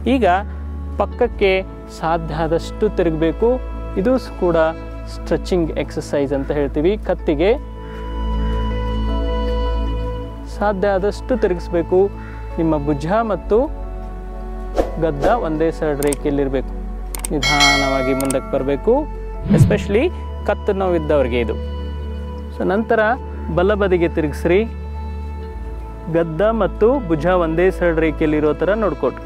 ಈಗ ಪಕ್ಕಕ್ಕೆ ಸಾಧ್ಯ ಆದಷ್ಟು ತಿರುಗಬೇಕು ಇದು ಸ್- ಕೂಡ ಸ್ಟ್ರೆಚಿಂಗ್ ಎಕ್ಸಸೈಸ್ ಅಂತ ಹೇಳ್ತೀವಿ ಕತ್ತಿಗೆ ಸಾಧ್ಯ ಆದಷ್ಟು ತಿರುಗಿಸ್ಬೇಕು ನಿಮ್ಮ ಭುಜ ಮತ್ತು ಗದ್ದ ಒಂದೇ ಸೈಡ್ ರೇಖೆಯಲ್ಲಿರಬೇಕು ನಿಧಾನವಾಗಿ ಮುಂದಕ್ಕೆ ಬರಬೇಕು ಎಸ್ಪೆಷಲಿ ಕತ್ತು ನೋವಿದ್ದವ್ರಿಗೆ ಇದು ಸೊ ನಂತರ ಬಲಬದಿಗೆ ತಿರುಗಿಸ್ರಿ ಗದ್ದ ಮತ್ತು ಭುಜ ಒಂದೇ ಸೈಡ್ ರೇಖೆಯಲ್ಲಿರೋ ಥರ ನೋಡ್ಕೊಟ್ರಿ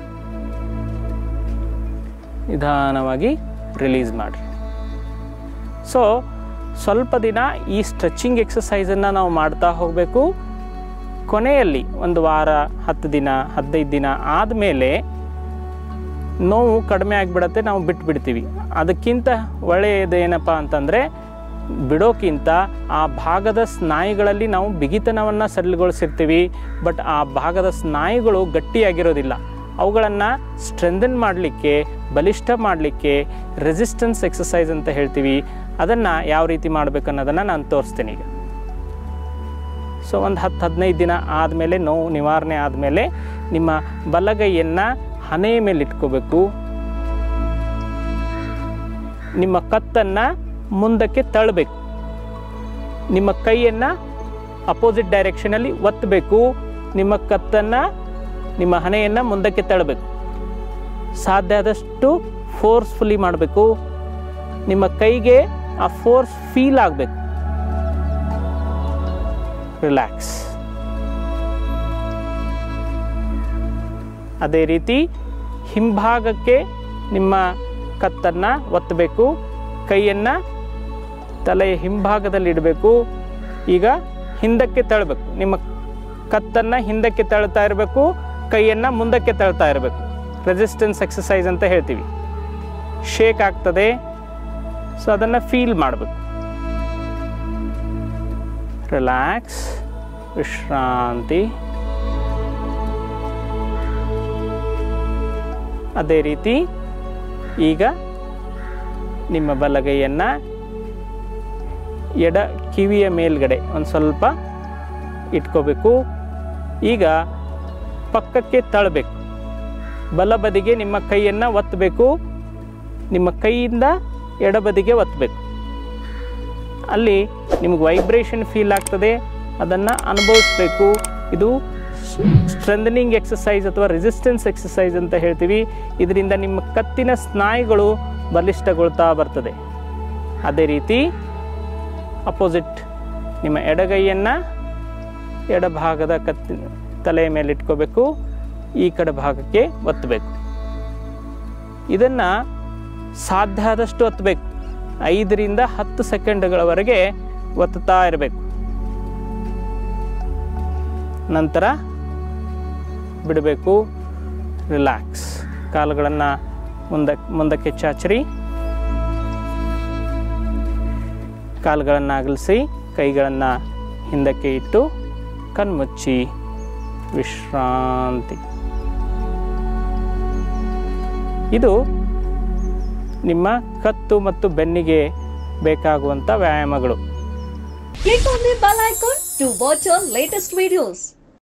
ನಿಧಾನವಾಗಿ ರಿಲೀಸ್ ಮಾಡಿರಿ ಸೊ ಸ್ವಲ್ಪ ದಿನ ಈ ಸ್ಟ್ರೆಚಿಂಗ್ ಎಕ್ಸಸೈಸನ್ನು ನಾವು ಮಾಡ್ತಾ ಹೋಗಬೇಕು ಕೊನೆಯಲ್ಲಿ ಒಂದು ವಾರ ಹತ್ತು ದಿನ ಹದಿನೈದು ದಿನ ಆದಮೇಲೆ ನೋವು ಕಡಿಮೆ ಆಗಿಬಿಡತ್ತೆ ನಾವು ಬಿಟ್ಬಿಡ್ತೀವಿ ಅದಕ್ಕಿಂತ ಒಳ್ಳೆಯದು ಏನಪ್ಪ ಅಂತಂದರೆ ಬಿಡೋಕ್ಕಿಂತ ಆ ಭಾಗದ ಸ್ನಾಯುಗಳಲ್ಲಿ ನಾವು ಬಿಗಿತನವನ್ನು ಸಡಿಲಗೊಳಿಸಿರ್ತೀವಿ ಬಟ್ ಆ ಭಾಗದ ಸ್ನಾಯುಗಳು ಗಟ್ಟಿಯಾಗಿರೋದಿಲ್ಲ ಅವುಗಳನ್ನು ಸ್ಟ್ರೆಂದನ್ ಮಾಡಲಿಕ್ಕೆ ಬಲಿಷ್ಠ ಮಾಡಲಿಕ್ಕೆ ರೆಸಿಸ್ಟೆನ್ಸ್ ಎಕ್ಸಸೈಸ್ ಅಂತ ಹೇಳ್ತೀವಿ ಅದನ್ನು ಯಾವ ರೀತಿ ಮಾಡಬೇಕು ಅನ್ನೋದನ್ನು ನಾನು ತೋರಿಸ್ತೀನಿ ಈಗ ಸೊ ಒಂದು ಹತ್ತು ಹದಿನೈದು ದಿನ ಆದಮೇಲೆ ನೋವು ನಿವಾರಣೆ ಆದಮೇಲೆ ನಿಮ್ಮ ಬಲಗೈಯನ್ನು ಹಣೆಯ ಮೇಲೆ ಇಟ್ಕೋಬೇಕು ನಿಮ್ಮ ಕತ್ತನ್ನು ಮುಂದಕ್ಕೆ ತಳ್ಳಬೇಕು ನಿಮ್ಮ ಕೈಯನ್ನು ಅಪೋಸಿಟ್ ಡೈರೆಕ್ಷನಲ್ಲಿ ಒತ್ತಬೇಕು ನಿಮ್ಮ ಕತ್ತನ್ನು ನಿಮ್ಮ ಹಣೆಯನ್ನು ಮುಂದಕ್ಕೆ ತಳ್ಳಬೇಕು ಸಾಧ್ಯ ಆದಷ್ಟು ಫೋರ್ಸ್ಫುಲಿ ಮಾಡಬೇಕು ನಿಮ್ಮ ಕೈಗೆ ಆ ಫೋರ್ಸ್ ಫೀಲ್ ಆಗಬೇಕು ರಿಲ್ಯಾಕ್ಸ್ ಅದೇ ರೀತಿ ಹಿಂಭಾಗಕ್ಕೆ ನಿಮ್ಮ ಕತ್ತನ್ನು ಒತ್ತಬೇಕು ಕೈಯನ್ನು ತಲೆಯ ಹಿಂಭಾಗದಲ್ಲಿ ಇಡಬೇಕು ಈಗ ಹಿಂದಕ್ಕೆ ತಳ್ಳಬೇಕು ನಿಮ್ಮ ಕತ್ತನ್ನು ಹಿಂದಕ್ಕೆ ತಳ್ತಾ ಇರಬೇಕು ಕೈಯನ್ನು ಮುಂದಕ್ಕೆ ತಳ್ತಾ ಇರಬೇಕು ರೆಸಿಸ್ಟೆನ್ಸ್ ಎಕ್ಸಸೈಸ್ ಅಂತ ಹೇಳ್ತೀವಿ ಶೇಕ್ ಆಗ್ತದೆ ಸೊ ಅದನ್ನು ಫೀಲ್ ಮಾಡಬೇಕು ರಿಲ್ಯಾಕ್ಸ್ ವಿಶ್ರಾಂತಿ ಅದೇ ರೀತಿ ಈಗ ನಿಮ್ಮ ಬಲಗೈಯನ್ನು ಎಡ ಕಿವಿಯ ಮೇಲ್ಗಡೆ ಒಂದು ಸ್ವಲ್ಪ ಇಟ್ಕೋಬೇಕು ಈಗ ಪಕ್ಕಕ್ಕೆ ತಳ್ಳಬೇಕು ಬಲಬದಿಗೆ ನಿಮ್ಮ ಕೈಯನ್ನು ಒತ್ತಬೇಕು ನಿಮ್ಮ ಕೈಯಿಂದ ಎಡಬದಿಗೆ ಒತ್ತಬೇಕು ಅಲ್ಲಿ ನಿಮಗೆ ವೈಬ್ರೇಷನ್ ಫೀಲ್ ಆಗ್ತದೆ ಅದನ್ನು ಅನುಭವಿಸ್ಬೇಕು ಇದು ಸ್ಟ್ರೆಂದನಿಂಗ್ ಎಕ್ಸಸೈಸ್ ಅಥವಾ ರೆಸಿಸ್ಟೆನ್ಸ್ ಎಕ್ಸಸೈಸ್ ಅಂತ ಹೇಳ್ತೀವಿ ಇದರಿಂದ ನಿಮ್ಮ ಕತ್ತಿನ ಸ್ನಾಯುಗಳು ಬಲಿಷ್ಠಗೊಳ್ತಾ ಬರ್ತದೆ ಅದೇ ರೀತಿ ಅಪೋಸಿಟ್ ನಿಮ್ಮ ಎಡಗೈಯನ್ನು ಎಡಭಾಗದ ಕತ್ತಿ ತಲೆಯ ಮೇಲೆ ಇಟ್ಕೋಬೇಕು ಈ ಕಡೆ ಭಾಗಕ್ಕೆ ಒತ್ತಬೇಕು ಇದನ್ನು ಸಾಧ್ಯ ಆದಷ್ಟು ಒತ್ತಬೇಕು ಐದರಿಂದ ಹತ್ತು ಸೆಕೆಂಡ್ಗಳವರೆಗೆ ಒತ್ತುತ್ತಾ ಇರಬೇಕು ನಂತರ ಬಿಡಬೇಕು ರಿಲ್ಯಾಕ್ಸ್ ಕಾಲುಗಳನ್ನು ಮುಂದಕ್ಕೆ ಮುಂದಕ್ಕೆ ಚಾಚರಿ ಕಾಲುಗಳನ್ನು ಅಗಲಿಸಿ ಕೈಗಳನ್ನು ಹಿಂದಕ್ಕೆ ಇಟ್ಟು ಕಣ್ಮುಚ್ಚಿ ವಿಶ್ರಾಂತಿ ಇದು ನಿಮ್ಮ ಕತ್ತು ಮತ್ತು ಬೆನ್ನಿಗೆ ಬೇಕಾಗುವಂಥ ವ್ಯಾಯಾಮಗಳು Click on the bell icon to watch our latest videos.